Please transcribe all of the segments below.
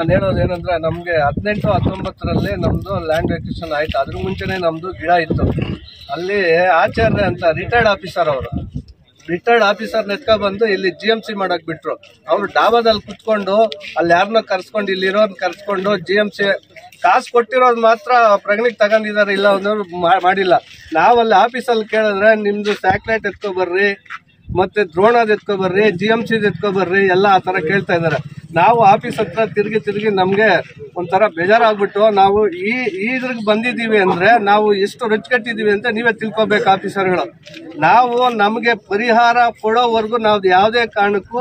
ನಾನು ಹೇಳೋದು ಏನಂದ್ರೆ ನಮಗೆ ಹದಿನೆಂಟು ಹತ್ತೊಂಬತ್ತರಲ್ಲಿ ನಮ್ಮದು ಲ್ಯಾಂಡ್ ವೆಕೇಶನ್ ಆಯ್ತು ಅದ್ರ ಮುಂಚೆನೇ ನಮ್ಮದು ಗಿಡ ಇತ್ತು ಅಲ್ಲಿ ಆಚಾರ್ಯ ಅಂತ ರಿಟೈರ್ಡ್ ಆಫೀಸರ್ ಅವರು ರಿಟೈರ್ಡ್ ಆಫೀಸರ್ ನೆತ್ಕೊ ಬಂದು ಇಲ್ಲಿ ಜಿ ಎಮ್ ಸಿ ಮಾಡಕ್ ಬಿಟ್ರು ಅವ್ರು ಡಾಬಾದಲ್ಲಿ ಕುತ್ಕೊಂಡು ಅಲ್ಲಿ ಯಾರನ್ನ ಕರ್ಸ್ಕೊಂಡು ಇಲ್ಲಿರೋರ್ನ ಕರ್ಸ್ಕೊಂಡು ಜಿ ಎಮ್ ಸಿ ಕಾಸು ಕೊಟ್ಟಿರೋದು ಮಾತ್ರ ಪ್ರಗಣಿಗೆ ತಗೊಂಡಿದ್ದಾರೆ ಇಲ್ಲ ಅನ್ನೋರು ಮಾ- ಮಾಡಿಲ್ಲ ನಾವಲ್ಲಿ ಆಫೀಸಲ್ಲಿ ಕೇಳಿದ್ರೆ ನಿಮ್ದು ಸ್ಯಾಕ್ರೇಟ್ ಎತ್ಕೊ ಬರ್ರಿ ಮತ್ತೆ ದ್ರೋಣದ ಎತ್ಕೊ ಬರ್ರಿ ಜಿ ಎಮ್ ಸಿ ಎತ್ಕೊ ಬರ್ರಿ ಎಲ್ಲ ಆ ತರ ಕೇಳ್ತಾ ಇದಾರೆ ನಾವು ಆಫೀಸ್ ಹತ್ರ ತಿರುಗಿ ತಿರುಗಿ ನಮ್ಗೆ ಒಂಥರ ಬೇಜಾರಾಗ್ಬಿಟ್ಟು ನಾವು ಈ ಇದ್ರಿಗೆ ಬಂದಿದ್ದೀವಿ ಅಂದ್ರೆ ನಾವು ಎಷ್ಟು ರುಚಿಕಟ್ಟಿದೀವಿ ಅಂತ ನೀವೇ ತಿಳ್ಕೊಬೇಕು ಆಫೀಸರ್ಗಳು ನಾವು ನಮ್ಗೆ ಪರಿಹಾರ ಕೊಡೋವರೆಗೂ ನಾವು ಯಾವುದೇ ಕಾರಣಕ್ಕೂ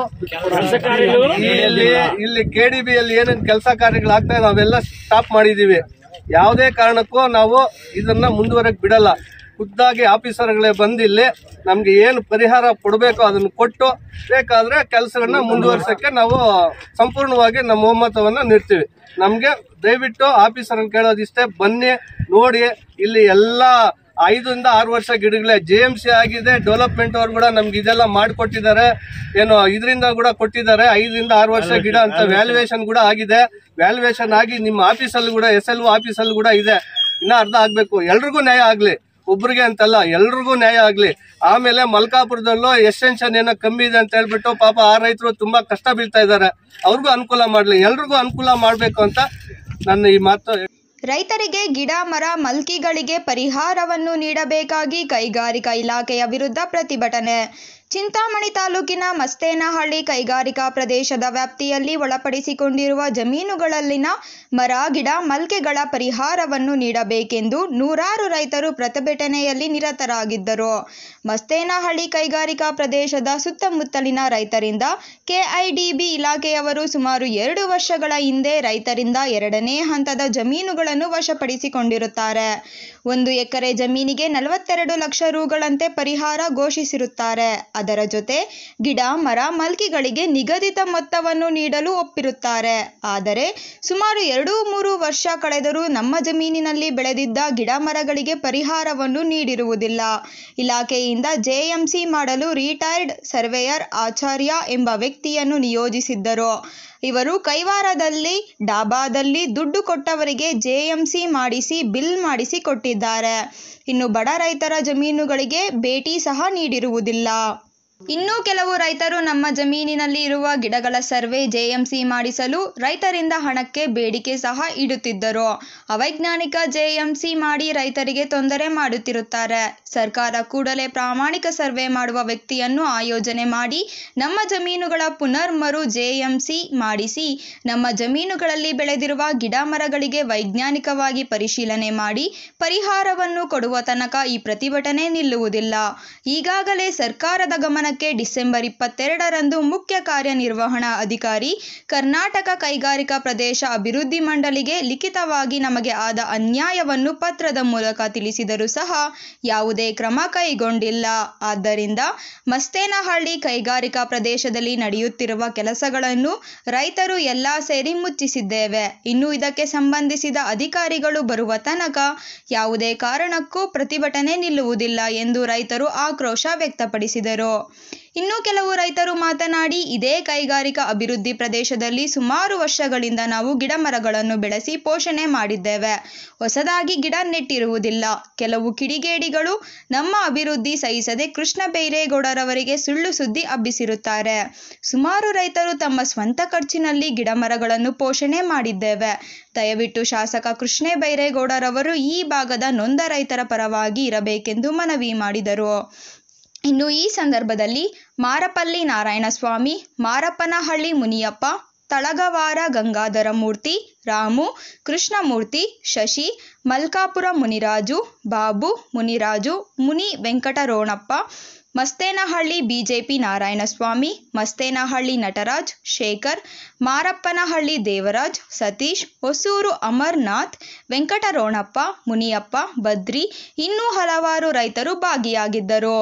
ಇಲ್ಲಿ ಇಲ್ಲಿ ಕೆ ಡಿ ಬಿ ಅಲ್ಲಿ ಏನೇನು ಕೆಲಸ ಕಾರ್ಯಗಳಾಗ್ತಾ ಇದೆ ನಾವೆಲ್ಲ ಸ್ಟಾಪ್ ಮಾಡಿದೀವಿ ಯಾವುದೇ ಕಾರಣಕ್ಕೂ ನಾವು ಇದನ್ನ ಮುಂದುವರೆಕ್ ಬಿಡಲ್ಲ ಖುದ್ದಾಗಿ ಆಫೀಸರ್ಗಳೇ ಬಂದಿಲ್ಲಿ ನಮ್ಗೆ ಏನು ಪರಿಹಾರ ಕೊಡಬೇಕು ಅದನ್ನು ಕೊಟ್ಟು ಬೇಕಾದ್ರೆ ಕೆಲಸಗಳನ್ನ ಮುಂದುವರ್ಸಕ್ಕೆ ನಾವು ಸಂಪೂರ್ಣವಾಗಿ ನಮ್ಮ ಒಮ್ಮತವನ್ನ ನೀಡ್ತೀವಿ ನಮ್ಗೆ ದಯವಿಟ್ಟು ಆಫೀಸರ್ ಕೇಳೋದಿಷ್ಟೇ ಬನ್ನಿ ನೋಡಿ ಇಲ್ಲಿ ಎಲ್ಲಾ ಐದರಿಂದ ಆರು ವರ್ಷ ಗಿಡಗಳೇ ಜೆ ಎಂ ಸಿ ಆಗಿದೆ ಡೆವಲಪ್ಮೆಂಟ್ ಅವ್ರು ಕೂಡ ನಮ್ಗೆ ಇದೆಲ್ಲ ಮಾಡಿಕೊಟ್ಟಿದ್ದಾರೆ ಏನು ಇದರಿಂದ ಕೂಡ ಕೊಟ್ಟಿದ್ದಾರೆ ಐದರಿಂದ ಆರು ವರ್ಷ ಗಿಡ ಅಂತ ವ್ಯಾಲ್ಯೂಯೇಷನ್ ಕೂಡ ಆಗಿದೆ ವ್ಯಾಲ್ಯೂಯೇಷನ್ ಆಗಿ ನಿಮ್ಮ ಆಫೀಸಲ್ಲಿ ಕೂಡ ಎಸ್ ಎಲ್ ಆಫೀಸಲ್ಲಿ ಕೂಡ ಇದೆ ಇನ್ನ ಅರ್ಧ ಆಗ್ಬೇಕು ಎಲ್ರಿಗೂ ನ್ಯಾಯ ಆಗ್ಲಿ ಒಬ್ರಿಗೆ ಅಂತಲ್ಲ ಎಲ್ರಿಗೂ ನ್ಯಾಯ ಆಗ್ಲಿ ಆಮೇಲೆ ಮಲ್ಕಾಪುರದಲ್ಲೂ ಎಕ್ಸ್ಟೆನ್ಷನ್ ಏನೋ ಕಮ್ಮಿ ಇದೆ ಅಂತ ಹೇಳ್ಬಿಟ್ಟು ಪಾಪ ಆ ರೈತರು ತುಂಬಾ ಕಷ್ಟ ಬೀಳ್ತಾ ಇದ್ದಾರೆ ಅವ್ರಿಗೂ ಅನುಕೂಲ ಮಾಡ್ಲಿ ಎಲ್ರಿಗೂ ಅನುಕೂಲ ಮಾಡ್ಬೇಕು ಅಂತ ನನ್ನ ಈ ಮಾತು ರೈತರಿಗೆ ಗಿಡ ಮರ ಮಲ್ಕಿಗಳಿಗೆ ಪರಿಹಾರವನ್ನು ನೀಡಬೇಕಾಗಿ ಕೈಗಾರಿಕಾ ಇಲಾಖೆಯ ವಿರುದ್ಧ ಪ್ರತಿಭಟನೆ ಚಿಂತಾಮಣಿ ತಾಲೂಕಿನ ಮಸ್ತೇನಹಳ್ಳಿ ಕೈಗಾರಿಕಾ ಪ್ರದೇಶದ ವ್ಯಾಪ್ತಿಯಲ್ಲಿ ಒಳಪಡಿಸಿಕೊಂಡಿರುವ ಜಮೀನುಗಳಲ್ಲಿನ ಮರ ಗಿಡ ಮಲ್ಕೆಗಳ ಪರಿಹಾರವನ್ನು ನೀಡಬೇಕೆಂದು ನೂರಾರು ರೈತರು ಪ್ರತಿಭಟನೆಯಲ್ಲಿ ನಿರತರಾಗಿದ್ದರು ಮಸ್ತೇನಹಳ್ಳಿ ಕೈಗಾರಿಕಾ ಪ್ರದೇಶದ ಸುತ್ತಮುತ್ತಲಿನ ರೈತರಿಂದ ಕೆಐಡಿಬಿ ಇಲಾಖೆಯವರು ಸುಮಾರು ಎರಡು ವರ್ಷಗಳ ಹಿಂದೆ ರೈತರಿಂದ ಎರಡನೇ ಹಂತದ ಜಮೀನುಗಳನ್ನು ವಶಪಡಿಸಿಕೊಂಡಿರುತ್ತಾರೆ ಒಂದು ಎಕರೆ ಜಮೀನಿಗೆ ನಲವತ್ತೆರಡು ಲಕ್ಷ ರುಗಳಂತೆ ಪರಿಹಾರ ಘೋಷಿಸಿರುತ್ತಾರೆ ಅದರ ಜೊತೆ ಗಿಡ ಮರ ಮಲ್ಕಿಗಳಿಗೆ ನಿಗದಿತ ಮೊತ್ತವನ್ನು ನೀಡಲು ಒಪ್ಪಿರುತ್ತಾರೆ ಆದರೆ ಸುಮಾರು ಎರಡು ಮೂರು ವರ್ಷ ಕಳೆದರೂ ನಮ್ಮ ಜಮೀನಿನಲ್ಲಿ ಬೆಳೆದಿದ್ದ ಗಿಡ ಮರಗಳಿಗೆ ಪರಿಹಾರವನ್ನು ನೀಡಿರುವುದಿಲ್ಲ ಇಲಾಖೆಯಿಂದ ಜೆಎಂಸಿ ಮಾಡಲು ರಿಟೈರ್ಡ್ ಸರ್ವೇಯರ್ ಆಚಾರ್ಯ ಎಂಬ ವ್ಯಕ್ತಿಯನ್ನು ನಿಯೋಜಿಸಿದ್ದರು ಇವರು ಕೈವಾರದಲ್ಲಿ ಡಾಬಾದಲ್ಲಿ ದುಡ್ಡು ಕೊಟ್ಟವರಿಗೆ ಜೆಎಂಸಿ ಮಾಡಿಸಿ ಬಿಲ್ ಮಾಡಿಸಿ ಕೊಟ್ಟಿದ್ದಾರೆ ಇನ್ನು ಬಡ ರೈತರ ಜಮೀನುಗಳಿಗೆ ಭೇಟಿ ಸಹ ನೀಡಿರುವುದಿಲ್ಲ ಇನ್ನೂ ಕೆಲವು ರೈತರು ನಮ್ಮ ಜಮೀನಿನಲ್ಲಿ ಇರುವ ಗಿಡಗಳ ಸರ್ವೆ ಜೆಎಂಸಿ ಮಾಡಿಸಲು ರೈತರಿಂದ ಹಣಕ್ಕೆ ಬೇಡಿಕೆ ಸಹ ಇಡುತ್ತಿದ್ದರು ಅವೈಜ್ಞಾನಿಕ ಜೆಎಂಸಿ ಮಾಡಿ ರೈತರಿಗೆ ತೊಂದರೆ ಮಾಡುತ್ತಿರುತ್ತಾರೆ ಸರ್ಕಾರ ಕೂಡಲೇ ಪ್ರಾಮಾಣಿಕ ಸರ್ವೆ ಮಾಡುವ ವ್ಯಕ್ತಿಯನ್ನು ಆಯೋಜನೆ ಮಾಡಿ ನಮ್ಮ ಜಮೀನುಗಳ ಪುನರ್ಮರು ಜೆಎಂಸಿ ಮಾಡಿಸಿ ನಮ್ಮ ಜಮೀನುಗಳಲ್ಲಿ ಬೆಳೆದಿರುವ ಗಿಡ ಮರಗಳಿಗೆ ವೈಜ್ಞಾನಿಕವಾಗಿ ಪರಿಶೀಲನೆ ಮಾಡಿ ಪರಿಹಾರವನ್ನು ಕೊಡುವ ತನಕ ಈ ಪ್ರತಿಭಟನೆ ನಿಲ್ಲುವುದಿಲ್ಲ ಈಗಾಗಲೇ ಸರ್ಕಾರದ ಗಮನಕ್ಕೆ ಡಿಸೆಂಬರ್ ಇಪ್ಪತ್ತೆರಡರಂದು ಮುಖ್ಯ ಕಾರ್ಯನಿರ್ವಹಣಾ ಅಧಿಕಾರಿ ಕರ್ನಾಟಕ ಕೈಗಾರಿಕಾ ಪ್ರದೇಶ ಅಭಿವೃದ್ಧಿ ಮಂಡಳಿಗೆ ಲಿಖಿತವಾಗಿ ನಮಗೆ ಆದ ಅನ್ಯಾಯವನ್ನು ಪತ್ರದ ಮೂಲಕ ತಿಳಿಸಿದರೂ ಸಹ ಯಾವುದೇ ಕ್ರಮ ಕೈಗೊಂಡಿಲ್ಲ ಆದ್ದರಿಂದ ಮಸ್ತೇನಹಳ್ಳಿ ಕೈಗಾರಿಕಾ ಪ್ರದೇಶದಲ್ಲಿ ನಡೆಯುತ್ತಿರುವ ಕೆಲಸಗಳನ್ನು ರೈತರು ಎಲ್ಲ ಸೇರಿ ಮುಚ್ಚಿಸಿದ್ದೇವೆ ಇನ್ನು ಇದಕ್ಕೆ ಸಂಬಂಧಿಸಿದ ಅಧಿಕಾರಿಗಳು ಬರುವ ತನಕ ಯಾವುದೇ ಕಾರಣಕ್ಕೂ ಪ್ರತಿಭಟನೆ ನಿಲ್ಲುವುದಿಲ್ಲ ಎಂದು ರೈತರು ಆಕ್ರೋಶ ವ್ಯಕ್ತಪಡಿಸಿದರು ಇನ್ನು ಕೆಲವು ರೈತರು ಮಾತನಾಡಿ ಇದೇ ಕೈಗಾರಿಕಾ ಅಭಿವೃದ್ಧಿ ಪ್ರದೇಶದಲ್ಲಿ ಸುಮಾರು ವರ್ಷಗಳಿಂದ ನಾವು ಗಿಡ ಮರಗಳನ್ನು ಬೆಳೆಸಿ ಪೋಷಣೆ ಮಾಡಿದ್ದೇವೆ ಹೊಸದಾಗಿ ಗಿಡ ನೆಟ್ಟಿರುವುದಿಲ್ಲ ಕೆಲವು ಕಿಡಿಗೇಡಿಗಳು ನಮ್ಮ ಅಭಿವೃದ್ಧಿ ಸಹಿಸದೆ ಕೃಷ್ಣ ಬೈರೇಗೌಡರವರಿಗೆ ಸುಳ್ಳು ಸುದ್ದಿ ಹಬ್ಬಿಸಿರುತ್ತಾರೆ ಸುಮಾರು ರೈತರು ತಮ್ಮ ಸ್ವಂತ ಖರ್ಚಿನಲ್ಲಿ ಗಿಡ ಮರಗಳನ್ನು ಪೋಷಣೆ ಮಾಡಿದ್ದೇವೆ ದಯವಿಟ್ಟು ಶಾಸಕ ಕೃಷ್ಣ ಬೈರೇಗೌಡರವರು ಈ ಭಾಗದ ನೊಂದ ರೈತರ ಪರವಾಗಿ ಇರಬೇಕೆಂದು ಮನವಿ ಮಾಡಿದರು ಇನ್ನು ಈ ಸಂದರ್ಭದಲ್ಲಿ ಮಾರಪಲ್ಲಿ ನಾರಾಯಣಸ್ವಾಮಿ ಮಾರಪ್ಪನಹಳ್ಳಿ ಮುನಿಯಪ್ಪ ತಳಗವಾರ ಗಂಗಾಧರ ಮೂರ್ತಿ ರಾಮು ಕೃಷ್ಣಮೂರ್ತಿ ಶಶಿ ಮಲ್ಕಾಪುರ ಮುನಿರಾಜು ಬಾಬು ಮುನಿರಾಜು ಮುನಿ ವೆಂಕಟರೋಣಪ್ಪ ಮಸ್ತೇನಹಳ್ಳಿ ಬಿಜೆಪಿ ನಾರಾಯಣಸ್ವಾಮಿ ಮಸ್ತೇನಹಳ್ಳಿ ನಟರಾಜ್ ಶೇಖರ್ ಮಾರಪ್ಪನಹಳ್ಳಿ ದೇವರಾಜ್ ಸತೀಶ್ ಹೊಸೂರು ಅಮರ್ನಾಥ್ ವೆಂಕಟರೋಣಪ್ಪ ಮುನಿಯಪ್ಪ ಬದ್ರಿ ಇನ್ನೂ ಹಲವಾರು ರೈತರು ಭಾಗಿಯಾಗಿದ್ದರು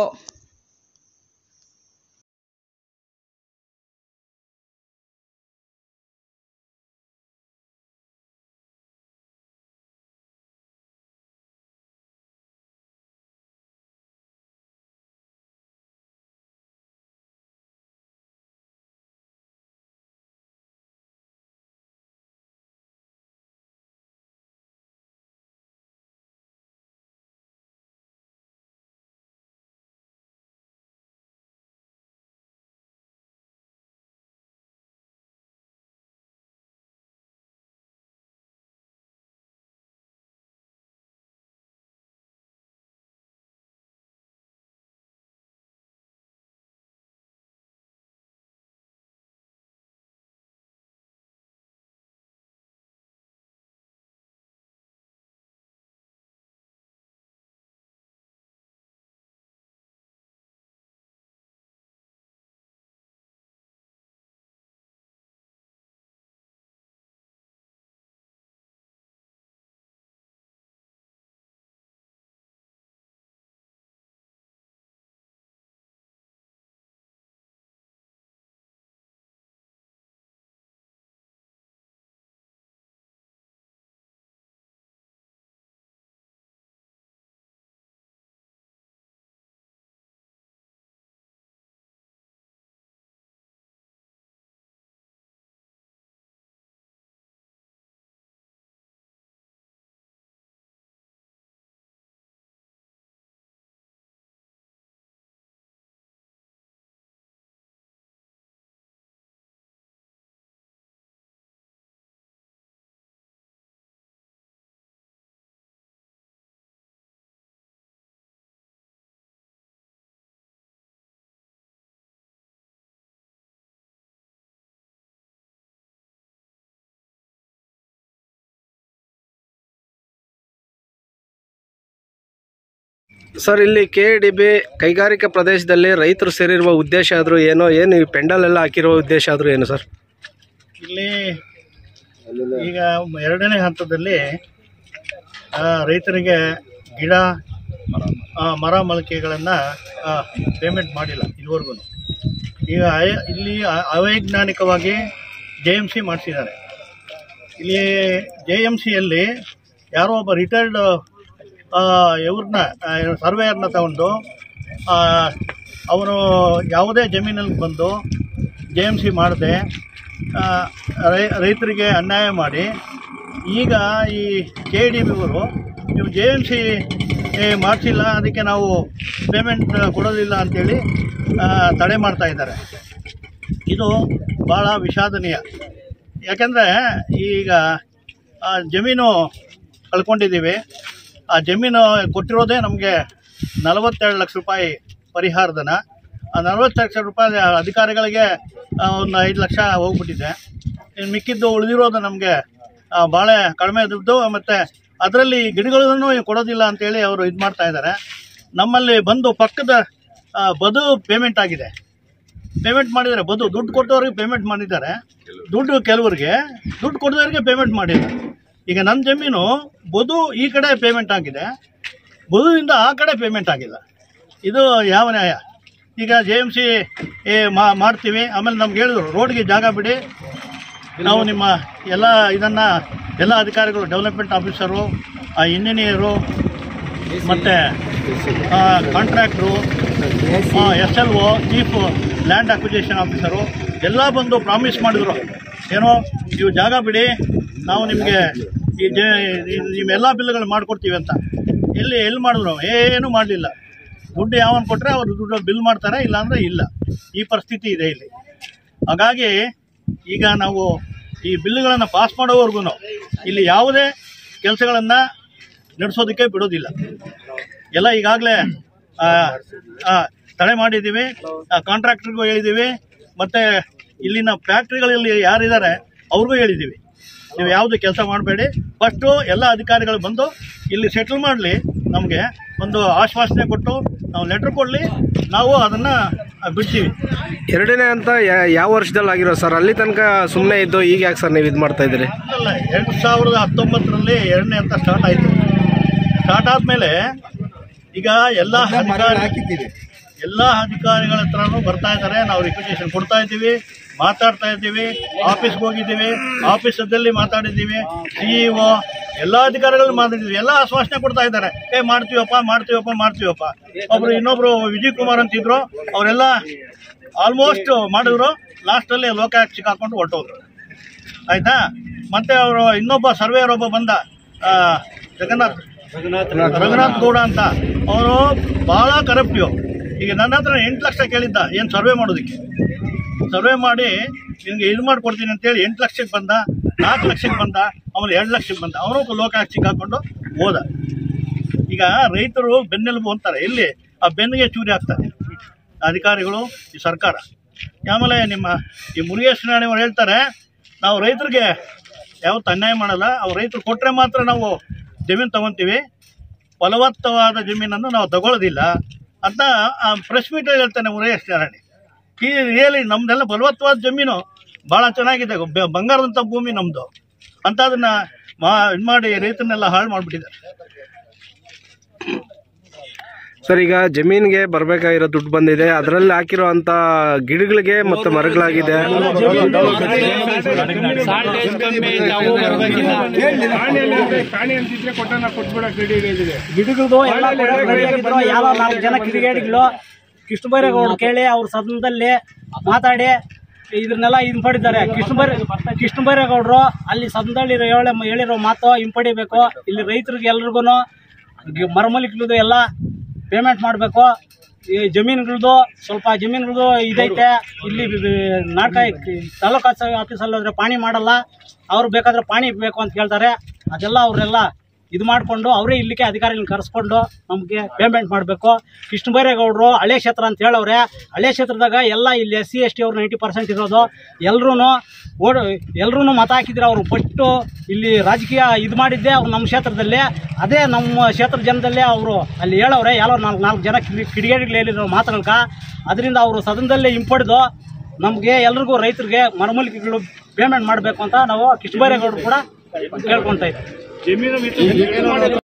ಸರ್ ಇಲ್ಲಿ ಕೆ ಡಿ ಬಿ ಕೈಗಾರಿಕಾ ಪ್ರದೇಶದಲ್ಲಿ ರೈತರು ಸೇರಿರುವ ಉದ್ದೇಶ ಆದರೂ ಏನೋ ಏನು ಈ ಪೆಂಡಲ್ ಎಲ್ಲ ಹಾಕಿರುವ ಉದ್ದೇಶ ಆದರೂ ಏನು ಸರ್ ಇಲ್ಲಿ ಈಗ ಎರಡನೇ ಹಂತದಲ್ಲಿ ಆ, ರೈತರಿಗೆ ಗಿಡ ಆ, ಮರ ಮೊಳಕೆಗಳನ್ನು ಪೇಮೆಂಟ್ ಮಾಡಿಲ್ಲ ಇದುವರೆಗೂ ಈಗ ಅಯ- ಇಲ್ಲಿ ಅ- ಅವೈಜ್ಞಾನಿಕವಾಗಿ ಜೆ ಎಮ್ ಸಿ ಮಾಡಿಸಿದ್ದಾರೆ ಇಲ್ಲಿ ಜೆ ಎಮ್ ಸಿಯಲ್ಲಿ ಯಾರೋ ಒಬ್ಬ ರಿಟೈರ್ಡ್ ಇವ್ರನ್ನ ಸರ್ವೇಯರ್ನ ತಗೊಂಡು ಅವರು ಯಾವುದೇ ಜಮೀನಲ್ಲಿ ಬಂದು ಜೆ ಎಮ್ ಸಿ ಮಾಡದೆ ರೈತರಿಗೆ ಅನ್ಯಾಯ ಮಾಡಿ ಈಗ ಈ ಕೆ ಡಿ ಬಿ ಅವರು ನೀವು ಜೆ ಎಮ್ ಸಿ ಮಾಡಿಸಿಲ್ಲ ಅದಕ್ಕೆ ನಾವು ಪೇಮೆಂಟ್ ಕೊಡೋದಿಲ್ಲ ಅಂಥೇಳಿ ಆ, ತಡೆ ಮಾಡ್ತಾ ಇದ್ದಾರೆ ಇದು ಭಾಳ ವಿಷಾದನೀಯ ಯಾಕೆಂದರೆ ಈಗ ಆ ಜಮೀನು ಕಳ್ಕೊಂಡಿದ್ದೀವಿ ಆ ಜಮೀನು ಕೊಟ್ಟಿರೋದೇ ನಮಗೆ ನಲವತ್ತೆರಡು ಲಕ್ಷ ರೂಪಾಯಿ ಪರಿಹಾರಧನ ಆ ನಲವತ್ತು ಲಕ್ಷ ರೂಪಾಯಿ ಅಧಿಕಾರಿಗಳಿಗೆ ಆ, ಒಂದು ಐದು ಲಕ್ಷ ಹೋಗ್ಬಿಟ್ಟಿದೆ ಇನ್ನು ಮಿಕ್ಕಿದ್ದು ಉಳಿದಿರೋದು ನಮಗೆ ಭಾಳ ಕಡಿಮೆ ದುಡ್ಡು ಮತ್ತು ಅದರಲ್ಲಿ ಗಿಡಗಳನ್ನು ಕೊಡೋದಿಲ್ಲ ಅಂತೇಳಿ ಅವರು ಇದು ಮಾಡ್ತಾ ಇದ್ದಾರೆ ನಮ್ಮಲ್ಲಿ ಬಂದು ಪಕ್ಕದ ಆ, ಬದು ಪೇಮೆಂಟ್ ಆಗಿದೆ ಪೇಮೆಂಟ್ ಮಾಡಿದ್ದಾರೆ ಬದು ದುಡ್ಡು ಕೊಟ್ಟವ್ರಿಗೆ ಪೇಮೆಂಟ್ ಮಾಡಿದ್ದಾರೆ ದುಡ್ಡು ಕೆಲವರಿಗೆ ದುಡ್ಡು ಕೊಡದವ್ರಿಗೆ ಪೇಮೆಂಟ್ ಮಾಡಿಲ್ಲ ಈಗ ನನ್ನ ಜಮೀನು ಬದು ಈ ಕಡೆ ಪೇಮೆಂಟ್ ಆಗಿದೆ ಬದುವಿಂದ ಆ ಕಡೆ ಪೇಮೆಂಟ್ ಆಗಿಲ್ಲ ಇದು ಯಾವ ನ್ಯಾಯ ಈಗ ಜೆ ಎಮ್ ಸಿ ಮಾಡ್ತೀವಿ ಆಮೇಲೆ ನಮ್ಗೆ ಹೇಳಿದ್ರು ರೋಡ್ಗೆ ಜಾಗ ಬಿಡಿ ನಾವು ನಿಮ್ಮ ಎಲ್ಲ ಇದನ್ನು ಎಲ್ಲ ಅಧಿಕಾರಿಗಳು ಡೆವಲಪ್ಮೆಂಟ್ ಆಫೀಸರು ಇಂಜಿನಿಯರು ಮತ್ತು contractor S L O chief land acquisition officer ಎಲ್ಲ ಬಂದು ಪ್ರಾಮಿಸ್ ಮಾಡಿದ್ರು ಏನೋ ನೀವು ಜಾಗ ಬಿಡಿ ನಾವು ನಿಮಗೆ ಈ ಜ ಈ- ನಿಮ್ಮೆಲ್ಲ ಬಿಲ್ಗಳು ಮಾಡಿಕೊಡ್ತೀವಿ ಅಂತ ಎಲ್ಲಿ ಎಲ್ಲಿ ಮಾಡಿದ್ರು ಏನೂ ಮಾಡಲಿಲ್ಲ ದುಡ್ಡು ಯಾವನ್ ಕೊಟ್ಟರೆ ಅವರು ದುಡ್ಡು ಬಿಲ್ ಮಾಡ್ತಾರೆ ಇಲ್ಲಾಂದರೆ ಇಲ್ಲ ಈ ಪರಿಸ್ಥಿತಿ ಇದೆ ಇಲ್ಲಿ ಹಾಗಾಗಿ ಈಗ ನಾವು ಈ ಬಿಲ್ಗಳನ್ನು ಪಾಸ್ ಮಾಡೋವರೆಗೂ ಇಲ್ಲಿ ಯಾವುದೇ ಕೆಲಸಗಳನ್ನು ನಡೆಸೋದಕ್ಕೆ ಬಿಡೋದಿಲ್ಲ ಎಲ್ಲ ಈಗಾಗಲೇ ತಡೆ ಮಾಡಿದ್ದೀವಿ ಕಾಂಟ್ರಾಕ್ಟ್ರಿಗೂ ಹೇಳಿದ್ದೀವಿ ಮತ್ತು ಇಲ್ಲಿನ ಫ್ಯಾಕ್ಟ್ರಿಗಳಲ್ಲಿ ಯಾರಿದ್ದಾರೆ ಅವ್ರಿಗೂ ಹೇಳಿದ್ದೀವಿ ನೀವು ಯಾವುದು ಕೆಲಸ ಮಾಡಬೇಡಿ ಫಸ್ಟು ಎಲ್ಲ ಅಧಿಕಾರಿಗಳು ಬಂದು ಇಲ್ಲಿ ಸೆಟ್ಲ್ ಮಾಡಲಿ ನಮಗೆ ಒಂದು ಆಶ್ವಾಸನೆ ಕೊಟ್ಟು ನಾವು ಲೆಟ್ರ್ ಕೊಡಲಿ ನಾವು ಅದನ್ನು ಬಿಡ್ತೀವಿ ಎರಡನೇ ಅಂತ ಯಾವ ವರ್ಷದಲ್ಲಿ ಆಗಿರೋ ಸರ್ ಅಲ್ಲಿ ತನಕ ಸುಮ್ಮನೆ ಇದ್ದು ಈಗ ಯಾಕೆ ಸರ್ ನೀವು ಇದು ಮಾಡ್ತಾ ಇದ್ದೀರಿ ಅಲ್ಲ ಎರಡು ಸಾವಿರದ ಹತ್ತೊಂಬತ್ತರಲ್ಲಿ ಎರಡನೇ ಅಂತ ಸ್ಟಾರ್ಟ್ ಆಯಿತು ಸ್ಟಾರ್ಟ್ ಆದಮೇಲೆ ಈಗ ಎಲ್ಲ ಅಧಿಕಾರಿ ಎಲ್ಲ ಅಧಿಕಾರಿಗಳ ಹತ್ರನೂ ಬರ್ತಾ ಇದ್ದಾರೆ ನಾವು ರಿಕ್ವಿಟೇಷನ್ ಕೊಡ್ತಾ ಇದ್ದೀವಿ ಮಾತಾಡ್ತಾ ಇದ್ದೀವಿ ಆಫೀಸ್ಗೆ ಹೋಗಿದ್ದೀವಿ ಆಫೀಸದಲ್ಲಿ ಮಾತಾಡಿದ್ದೀವಿ ಸಿ ಇ ಎಲ್ಲ ಅಧಿಕಾರಿಗಳು ಮಾತಾಡಿದ್ದೀವಿ ಎಲ್ಲ ಆಶ್ವಾಸನೆ ಕೊಡ್ತಾ ಇದ್ದಾರೆ ಏ ಮಾಡ್ತೀವಪ್ಪ ಮಾಡ್ತೀವಪ್ಪ ಮಾಡ್ತೀವಪ್ಪ ಒಬ್ರು ಇನ್ನೊಬ್ರು ವಿಜಯ್ ಕುಮಾರ್ ಅಂತಿದ್ರು ಅವರೆಲ್ಲ ಆಲ್ಮೋಸ್ಟ್ ಮಾಡಿದ್ರು ಲಾಸ್ಟಲ್ಲಿ ಲೋಕಾಯುಕ್ತ ಸಿಕ್ಕಾಕೊಂಡು ಹೊರಟೋದ್ರು ಆಯ್ತಾ ಮತ್ತೆ ಅವರು ಇನ್ನೊಬ್ಬ ಸರ್ವೇಯರ್ ಒಬ್ಬ ಬಂದ ಆ, ಜಗನ್ನಾಥ್ ರಘುನಾಥ್ ಗೌಡ ಅಂತ ಅವರು ಭಾಳ ಕರಪ್ಟಿವ್ ಈಗ ನನ್ನ ಹತ್ರ ಎಂಟು ಲಕ್ಷ ಕೇಳಿದ್ದ ಏನು ಸರ್ವೆ ಮಾಡೋದಕ್ಕೆ ಸರ್ವೆ ಮಾಡಿ ನಿನಗೆ ಇದು ಮಾಡ್ಕೊಡ್ತೀನಿ ಅಂತೇಳಿ ಎಂಟು ಲಕ್ಷಕ್ಕೆ ಬಂದ ನಾಲ್ಕು ಲಕ್ಷಕ್ಕೆ ಬಂದ ಆಮೇಲೆ ಎರಡು ಲಕ್ಷಕ್ಕೆ ಬಂದ ಅವನು ಲೋಕಾಯುಕ್ತ ಸಿಕ್ಕಾಕೊಂಡು ಹೋದ ಈಗ ರೈತರು ಬೆನ್ನೆಲುಬು ಅಂತಾರೆ ಎಲ್ಲಿ ಆ ಬೆನ್ನಿಗೆ ಚೂರಿ ಹಾಕ್ತಾರೆ ಅಧಿಕಾರಿಗಳು ಈ ಸರ್ಕಾರ ಆಮೇಲೆ ನಿಮ್ಮ ಈ ಮುರುಗೇಶ್ ರಾಣಿ ಅವ್ರು ಹೇಳ್ತಾರೆ ನಾವು ರೈತರಿಗೆ ಯಾವತ್ತು ಅನ್ಯಾಯ ಮಾಡಲ್ಲ ಅವ್ರು ರೈತರು ಕೊಟ್ಟರೆ ಮಾತ್ರ ನಾವು ಜಮೀನು ತಗೊತೀವಿ ಫಲವತ್ತವಾದ ಜಮೀನನ್ನು ನಾವು ತಗೊಳ್ಳೋದಿಲ್ಲ ಅಂತ ಪ್ರೆಸ್ ಮೀಟಲ್ಲಿ ಹೇಳ್ತಾನೆ ಮುರುಗೇಶ್ ನಾರಾಯಣಿ ಈ ರಿಯಲಿ ನಮ್ದೆಲ್ಲ ಫಲವತ್ತವಾದ ಜಮೀನು ಭಾಳ ಚೆನ್ನಾಗಿದೆ ಬ- ಬಂಗಾರದಂಥ ಭೂಮಿ ನಮ್ಮದು ಅಂತ ಅದನ್ನು ಮಾ ಇದು ಮಾಡಿ ರೈತರನ್ನೆಲ್ಲ ಹಾಳು ಮಾಡಿಬಿಟ್ಟಿದ್ದಾರೆ ಸರ್ ಈಗ ಜಮೀನಿಗೆ ಬರಬೇಕಾಗಿರೋ ದುಡ್ಡು ಬಂದಿದೆ ಅದರಲ್ಲಿ ಹಾಕಿರೋ ಅಂತ ಗಿಡಗಳಿಗೆ ಮತ್ತು ಮರಗಳಾಗಿದೆ ಗಿಡಗಳದು ಎಲ್ಲ ಕೊಡೋಕ್ ready ಆಗಿದ್ರು. ಯಾವ ನಾಲ್ಕು ಜನ ಕಿಡಿಗೇಡಿಗಳು ಕೃಷ್ಣ ಬೈರೇಗೌಡರು ಕೇಳಿ ಅವ್ರ ಸದನದಲ್ಲಿ ಮಾತಾಡಿ ಇದನ್ನೆಲ್ಲ ಹಿಂಪಡಿದ್ದಾರೆ ಕೃಷ್ಣ ಬೈರ ಕೃಷ್ಣ ಬೈರೇಗೌಡರು ಅಲ್ಲಿ ಸದನದಲ್ಲಿ ಹೇಳ ಹೇಳಿರೋ ಮಾತು ಹಿಂಪಡಿಬೇಕು ಇಲ್ಲಿ ರೈತರಿಗೆ ಎಲ್ರಿಗೂ ಮರಮಲಿಗಳದು ಎಲ್ಲ ಪೇಮೆಂಟ್ ಮಾಡಬೇಕು ಈ ಜಮೀನುಗಳದು ಸ್ವಲ್ಪ ಜಮೀನುಗಳದು ಇದೈತೆ ಇಲ್ಲಿ ಬಿ- ಬಿ- ನಾಟಕ ತಾಲೂಕು ಆಫೀಸಲ್ಲಿ ಹೋದ್ರೆ ಪಾಣಿ ಮಾಡಲ್ಲ ಅವ್ರು ಬೇಕಾದ್ರೆ ಪಾಣಿ ಬೇಕು ಅಂತ ಕೇಳ್ತಾರೆ ಅದೆಲ್ಲ ಅವರೆಲ್ಲ ಇದು ಮಾಡಿಕೊಂಡು ಅವರೇ ಇಲ್ಲಿಗೆ ಅಧಿಕಾರಿಗಳನ್ನ ಕರೆಸ್ಕೊಂಡು ನಮಗೆ ಪೇಮೆಂಟ್ ಮಾಡಬೇಕು ಕೃಷ್ಣ ಬೈರೇಗೌಡರು ಹಳೆ ಕ್ಷೇತ್ರ ಅಂತ ಹೇಳವ್ರೆ ಹಳೆ ಕ್ಷೇತ್ರದಾಗ ಎಲ್ಲ ಇಲ್ಲಿ ಎಸ್ ಸಿ ಎಸ್ ಟಿ ಅವ್ರು ನೈಂಟಿ ಪರ್ಸೆಂಟ್ ಇರೋದು ಎಲ್ಲರೂ ಓಡ್ ಎಲ್ಲರೂ ಮತ ಹಾಕಿದ್ರೆ ಅವರು ಬಟ್ಟು ಇಲ್ಲಿ ರಾಜಕೀಯ ಇದು ಮಾಡಿದ್ದೆ ಅವ್ರು ನಮ್ಮ ಕ್ಷೇತ್ರದಲ್ಲಿ ಅದೇ ನಮ್ಮ ಕ್ಷೇತ್ರ ಜನದಲ್ಲೇ ಅವರು ಅಲ್ಲಿ ಹೇಳವ್ರೆ ಯಾರೋ ನಾಲ್ಕು ನಾಲ್ಕು ಜನ ಕಿಡಿ ಕಿಡಿಗೇಡಿಗಳು ಹೇಳಿರೋ ಮಾತುಗಳ್ಕ ಅದರಿಂದ ಅವರು ಸದನದಲ್ಲೇ ಹಿಂಪಡೆದು ನಮಗೆ ಎಲ್ರಿಗೂ ರೈತರಿಗೆ ಮರಮೂಲಿಕೆಗಳು ಪೇಮೆಂಟ್ ಮಾಡಬೇಕು ಅಂತ ನಾವು ಕೃಷ್ಣ ಬೈರೇಗೌಡರು ಕೂಡ ಕೇಳ್ಕೊತಾ ಇದ್ದೀವಿ